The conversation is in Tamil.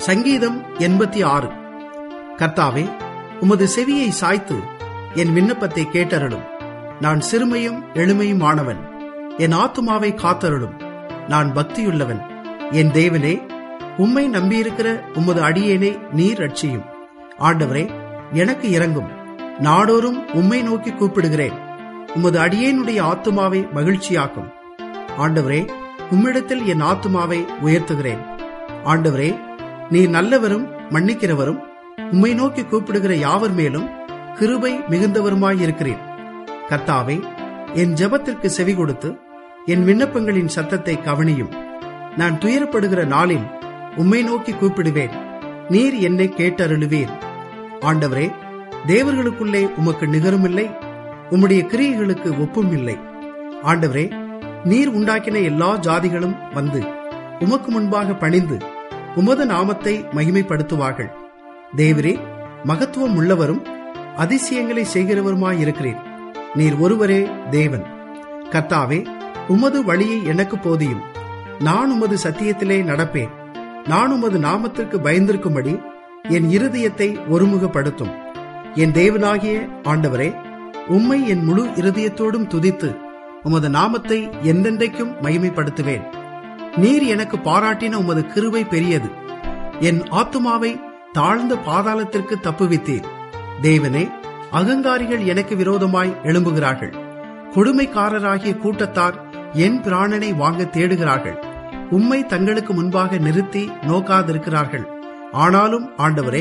சங்கீதம் எண்பத்தி ஆறு கர்த்தாவே உமது செவியை சாய்த்து என் விண்ணப்பத்தை கேட்டருளும் நான் சிறுமையும் எளிமையுமானவன் என் ஆத்துமாவை காத்தருளும் நான் பக்தியுள்ளவன் என் தேவனே உம்மை நம்பியிருக்கிற உமது அடியேனை நீர் ரட்சியும் ஆண்டவரே எனக்கு இறங்கும் நாடோறும் உம்மை நோக்கி கூப்பிடுகிறேன் உமது அடியேனுடைய ஆத்துமாவை மகிழ்ச்சியாக்கும் ஆண்டவரே உம்மிடத்தில் என் ஆத்துமாவை உயர்த்துகிறேன் ஆண்டவரே நீர் நல்லவரும் மன்னிக்கிறவரும் உம்மை நோக்கி கூப்பிடுகிற யாவர் மேலும் கிருபை மிகுந்தவருமாயிருக்கிறேன் கர்த்தாவே என் ஜெபத்திற்கு செவி கொடுத்து என் விண்ணப்பங்களின் சத்தத்தை கவனியும் நான் துயரப்படுகிற நாளில் உம்மை நோக்கி கூப்பிடுவேன் நீர் என்னை கேட்டருளுவீர் ஆண்டவரே தேவர்களுக்குள்ளே உமக்கு நிகருமில்லை உம்முடைய கிரியைகளுக்கு ஒப்பும் இல்லை ஆண்டவரே நீர் உண்டாக்கின எல்லா ஜாதிகளும் வந்து உமக்கு முன்பாக பணிந்து உமது நாமத்தை மகிமைப்படுத்துவார்கள் தேவரே மகத்துவம் உள்ளவரும் அதிசயங்களை செய்கிறவருமாயிருக்கிறேன் நீர் ஒருவரே தேவன் கர்த்தாவே உமது வழியை எனக்கு போதியும் நான் உமது சத்தியத்திலே நடப்பேன் நான் உமது நாமத்திற்கு பயந்திருக்கும்படி என் இருதயத்தை ஒருமுகப்படுத்தும் என் தேவனாகிய ஆண்டவரே உம்மை என் முழு இருதயத்தோடும் துதித்து உமது நாமத்தை என்றென்றைக்கும் மகிமைப்படுத்துவேன் நீர் எனக்கு பாராட்டின உமது கிருபை பெரியது என் ஆத்துமாவை தாழ்ந்த பாதாளத்திற்கு தப்புவித்தீர் தேவனே அகங்காரிகள் எனக்கு விரோதமாய் எழும்புகிறார்கள் கொடுமைக்காரராகிய கூட்டத்தார் என் பிராணனை வாங்க தேடுகிறார்கள் உம்மை தங்களுக்கு முன்பாக நிறுத்தி நோக்காதிருக்கிறார்கள் ஆனாலும் ஆண்டவரே